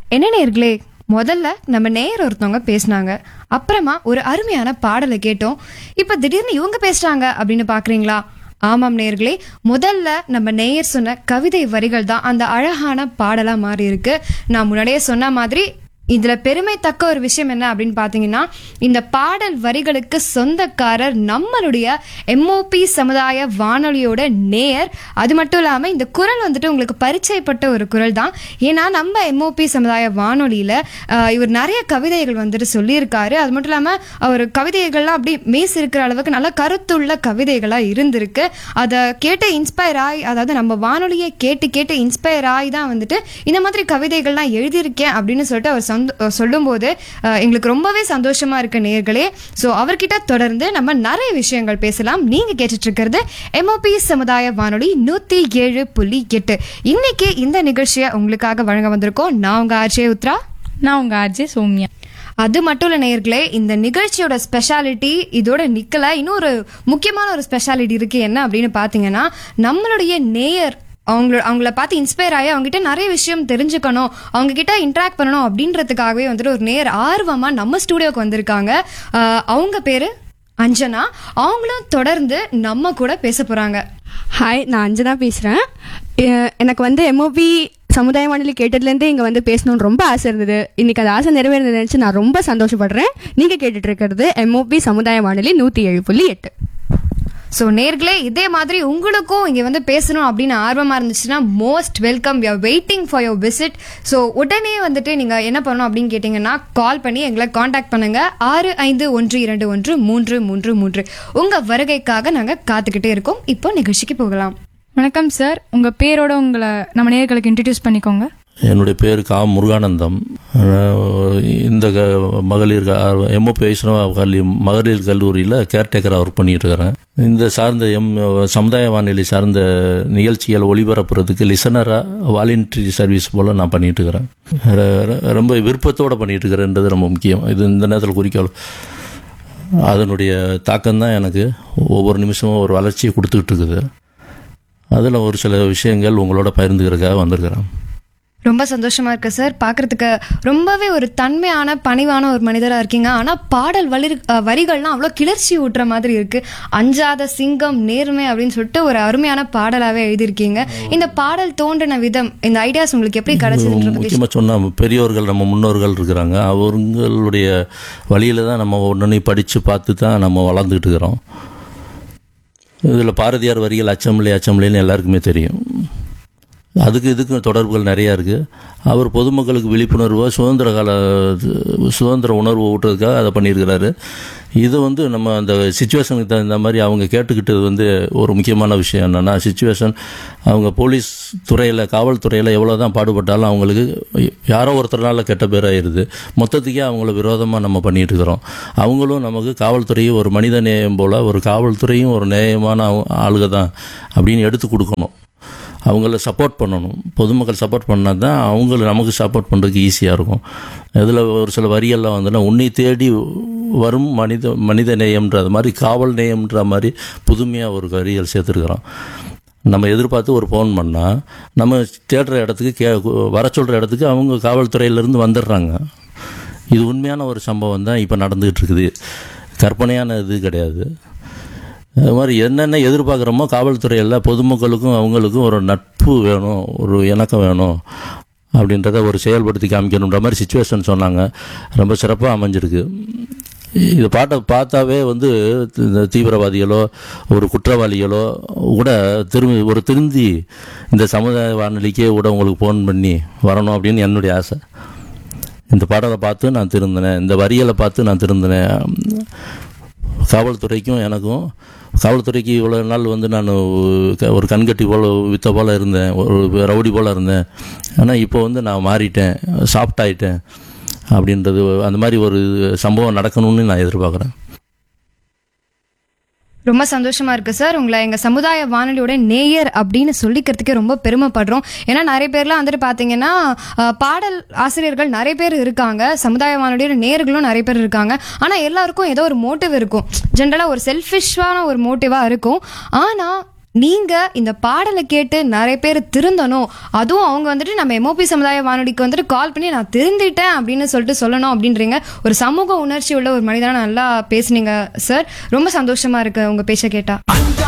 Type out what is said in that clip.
என்ன நேர்களே முதல்ல நம்ம நேயர் ஒருத்தவங்க பேசினாங்க அப்புறமா ஒரு அருமையான பாடலை கேட்டோம் இப்போ திடீர்னு இவங்க பேசுறாங்க அப்படின்னு பாக்குறீங்களா ஆமாம் நேயர்களே முதல்ல நம்ம நேயர் சொன்ன கவிதை வரிகள் தான் அந்த அழகான பாடலா மாறி இருக்கு நான் முன்னாடியே சொன்ன மாதிரி இதுல பெருமை தக்க ஒரு விஷயம் என்ன அப்படின்னு பாத்தீங்கன்னா இந்த பாடல் வரிகளுக்கு சொந்தக்காரர் நம்மளுடைய எம்ஓபி சமுதாய வானொலியோட நேயர் அது மட்டும் இல்லாம இந்த குரல் வந்துட்டு உங்களுக்கு பரிச்சயப்பட்ட ஒரு குரல் தான் ஏன்னா நம்ம எம்ஓபி சமுதாய வானொலியில ஆஹ், இவர் நிறைய கவிதைகள் வந்துட்டு சொல்லியிருக்காரு அது மட்டும் இல்லாம அவர் கவிதைகள்லாம் அப்படி மேஸ் இருக்கிற அளவுக்கு நல்ல கருத்துள்ள கவிதைகளா இருந்திருக்கு அதை கேட்டு இன்ஸ்பயர் ஆகி அதாவது நம்ம வானொலியை கேட்டு கேட்டு இன்ஸ்பயர் ஆகி தான் வந்துட்டு இந்த மாதிரி கவிதைகள்லாம் எழுதியிருக்கேன் அப்படின்னு சொல்லிட்டு அவர் சொந்த சொல்லும்போது அஹ், எங்களுக்கு ரொம்பவே சந்தோஷமா இருக்கு நேர்களே ஸோ அவர்கிட்ட தொடர்ந்து நம்ம நிறைய விஷயங்கள் பேசலாம் நீங்க கேட்டுட்டு இருக்கிறது எம்ஓபி சமுதாய வானொலி நூத்தி ஏழு புள்ளி எட்டு இன்னைக்கு இந்த நிகழ்ச்சியை உங்களுக்காக வழங்க வந்திருக்கோம் நான் உங்க அஜய் உத்ரா நான் உங்க அஜய் சௌமியா அது மட்டும் இல்ல நேயர்களே இந்த நிகழ்ச்சியோட ஸ்பெஷாலிட்டி இதோட நிக்கல இன்னொரு முக்கியமான ஒரு ஸ்பெஷாலிட்டி இருக்கு என்ன அப்படின்னு பாத்தீங்கன்னா நம்மளுடைய நேயர் அவங்கள அவங்கள பார்த்து இன்ஸ்பயர் ஆகி அவங்க கிட்ட நிறைய விஷயம் தெரிஞ்சுக்கணும் அவங்க கிட்ட இன்ட்ராக்ட் பண்ணணும் அப்படின்றதுக்காகவே வந்துட்டு ஒரு நேர் ஆர்வமா நம்ம ஸ்டூடியோக்கு வந்திருக்காங்க ஆஹ் அவங்க பேரு அஞ்சனா அவங்களும் தொடர்ந்து நம்ம கூட பேச போறாங்க ஹாய் நான் அஞ்சனா பேசுகிறேன் எனக்கு வந்து எம்ஓபி சமுதாய வானொலி கேட்டதுலேருந்தே இங்கே வந்து பேசணும்னு ரொம்ப ஆசை இருந்தது இன்னைக்கு அது ஆசை நிறைவேறது நினச்சி நான் ரொம்ப சந்தோஷப்படுறேன் நீங்கள் கேட்டுட்டு இருக்கிறது எம்ஓபி சமுதாய வானொலி நூற்றி ஏழு புள்ளி எட்டு ஸோ நேர்களே இதே மாதிரி உங்களுக்கும் இங்கே வந்து பேசணும் அப்படின்னு ஆர்வமாக இருந்துச்சுன்னா most welcome you waiting for your visit so உடனே வந்துட்டு நீங்கள் என்ன பண்ணணும் அப்படின்னு கேட்டிங்கன்னா கால் பண்ணி எங்களை காண்டாக்ட் பண்ணுங்க ஆறு ஐந்து ஒன்று இரண்டு ஒன்று மூன்று மூன்று மூன்று உங்கள் வருகைக்காக நாங்கள் காத்துக்கிட்டே இருக்கோம் இப்போ நிகழ்ச்சிக்கு போகலாம் வணக்கம் சார் உங்க பேரோட உங்களை நம்ம நேயர்களுக்கு இன்ட்ரடியூஸ் பண்ணிக்கோங்க என்னுடைய பேர் கா முருகானந்தம் அஹ் இந்த க- மகளிர் க- எம்ஓபி வைஷ்ணவ கல்வி மகளிர் கல்லூரியில் கேர்டேக்கராக ஒர்க் பண்ணிட்டு இருக்கிறேன் இந்த சார்ந்த எம் சமுதாய வானொலி சார்ந்த நிகழ்ச்சிகள் ஒளிபரப்புறதுக்கு லிசனராக வாலண்டரி சர்வீஸ் போல் நான் பண்ணிட்டு இருக்கிறேன் ர- ர- ரொம்ப விருப்பத்தோடு பண்ணிட்டு இருக்கிறேன்றது ரொம்ப முக்கியம் இது இந்த நேரத்தில் குறிக்கோள் அதனுடைய தாக்கம் தான் எனக்கு ஒவ்வொரு நிமிஷமும் ஒரு வளர்ச்சியை கொடுத்துக்கிட்டு இருக்குது அதில் ஒரு சில விஷயங்கள் உங்களோட பகிர்ந்துக்கிறதுக்காக வந்திருக்கிறேன் ரொம்ப சந்தோஷமா இருக்கு சார் பார்க்கறதுக்கு ரொம்பவே ஒரு தன்மையான பணிவான ஒரு மனிதரா இருக்கீங்க ஆனா பாடல் வலி அஹ் வரிகள்லாம் அவ்வளோ கிளர்ச்சி ஊட்டுற மாதிரி இருக்கு அஞ்சாத சிங்கம் நேர்மை அப்படின்னு சொல்லிட்டு ஒரு அருமையான பாடலாவே எழுதியிருக்கீங்க இந்த பாடல் தோன்றின விதம் இந்த ஐடியாஸ் உங்களுக்கு எப்படி கிடைச்சதுன்ற பத்தி முக்கியமாக சொன்னால் பெரியவர்கள் நம்ம முன்னோர்கள் இருக்கிறாங்க அவங்களுடைய வழியில் தான் நம்ம ஒன்று படித்து பார்த்து தான் நம்ம வளர்ந்துக்கிட்டு இருக்கிறோம் இதில் பாரதியார் வரிகள் அச்சமில்லை அச்சமில்லைன்னு எல்லாருக்குமே தெரியும் அதுக்கு இதுக்கும் தொடர்புகள் நிறையா இருக்குது அவர் பொதுமக்களுக்கு விழிப்புணர்வை சுதந்திர கால சுதந்திர உணர்வு ஊட்டுறதுக்காக அதை பண்ணியிருக்கிறாரு இது வந்து நம்ம அந்த சுச்சுவேஷனுக்கு தகுந்த மாதிரி அவங்க கேட்டுக்கிட்டது வந்து ஒரு முக்கியமான விஷயம் என்னென்னா சுச்சுவேஷன் அவங்க போலீஸ் துறையில் காவல்துறையில் எவ்வளோ தான் பாடுபட்டாலும் அவங்களுக்கு யாரோ ஒருத்தர்னால கெட்ட பேர் ஆயிடுது மொத்தத்துக்கே அவங்கள விரோதமாக நம்ம பண்ணிட்டு இருக்கிறோம் அவங்களும் நமக்கு காவல்துறையும் ஒரு மனித நேயம் போல் ஒரு காவல்துறையும் ஒரு நேயமான ஆ- ஆளுக தான் அப்படின்னு எடுத்து கொடுக்கணும் அவங்கள சப்போர்ட் பண்ணணும் பொதுமக்கள் சப்போர்ட் பண்ணால் தான் அவங்கள நமக்கு சப்போர்ட் பண்ணுறதுக்கு ஈஸியாக இருக்கும் இதில் ஒரு சில வரியெல்லாம் வந்துன்னா உன்னை தேடி வரும் மனித மனித நேயம்ன்ற அது மாதிரி காவல் நேயம்ன்ற மாதிரி புதுமையாக ஒரு வரிகள் சேர்த்துருக்குறோம் நம்ம எதிர்பார்த்து ஒரு ஃபோன் பண்ணால் நம்ம தேடுற இடத்துக்கு கே வர சொல்கிற இடத்துக்கு அவங்க காவல்துறையிலேருந்து வந்துடுறாங்க இது உண்மையான ஒரு சம்பவம் தான் இப்போ நடந்துகிட்டு இருக்குது கற்பனையான இது கிடையாது அது மாதிரி என்னென்ன எதிர்பார்க்குறோமோ காவல்துறையில் பொதுமக்களுக்கும் அவங்களுக்கும் ஒரு நட்பு வேணும் ஒரு இணக்கம் வேணும் அப்படின்றத ஒரு செயல்படுத்தி காமிக்கணுன்ற மாதிரி சுச்சுவேஷன் சொன்னாங்க ரொம்ப சிறப்பாக அமைஞ்சிருக்கு இது பாட்டை பார்த்தாவே வந்து இந்த தீவிரவாதிகளோ ஒரு குற்றவாளிகளோ கூட திரும்பி ஒரு திருந்தி இந்த சமுதாய வானொலிக்கே கூட உங்களுக்கு ஃபோன் பண்ணி வரணும் அப்படின்னு என்னுடைய ஆசை இந்த பாடலை பார்த்து நான் திருந்தினேன் இந்த வரிகளை பார்த்து நான் திருந்தினேன் காவல்துறைக்கும் எனக்கும் காவல்துறைக்கு இவ்வளோ நாள் வந்து நான் ஒரு கண்கட்டி போல் வித்த போல் இருந்தேன் ஒரு ரவுடி போல் இருந்தேன் ஆனால் இப்போ வந்து நான் மாறிட்டேன் சாஃப்ட் ஆயிட்டேன் அப்படின்றது அந்த மாதிரி ஒரு சம்பவம் நடக்கணும்னு நான் எதிர்பார்க்குறேன் ரொம்ப சந்தோஷமா இருக்கு சார் உங்களை எங்க சமுதாய வானொலியோட நேயர் அப்படின்னு சொல்லிக்கிறதுக்கே ரொம்ப பெருமைப்படுறோம் ஏன்னா நிறைய பேர்லாம் வந்துட்டு பாத்தீங்கன்னா அஹ், பாடல் ஆசிரியர்கள் நிறைய பேர் இருக்காங்க சமுதாய வானொலியோட நேயர்களும் நிறைய பேர் இருக்காங்க ஆனா எல்லாருக்கும் ஏதோ ஒரு மோட்டிவ் இருக்கும் ஜென்ரலா ஒரு செல்ஃபிஷ்வான ஒரு மோட்டிவா இருக்கும் ஆனா நீங்க இந்த பாடலை கேட்டு நிறைய பேர் திருந்தணும் அதுவும் அவங்க வந்துட்டு நம்ம எம்ஓபி சமுதாய வானொலிக்கு வந்துட்டு கால் பண்ணி நான் திருந்திட்டேன் அப்படின்னு சொல்லிட்டு சொல்லணும் அப்படின்றீங்க ஒரு சமூக உணர்ச்சி உள்ள ஒரு மனிதனா நல்லா பேசுனீங்க சார் ரொம்ப சந்தோஷமா இருக்கு உங்க பேச்ச கேட்டா அஞ்சா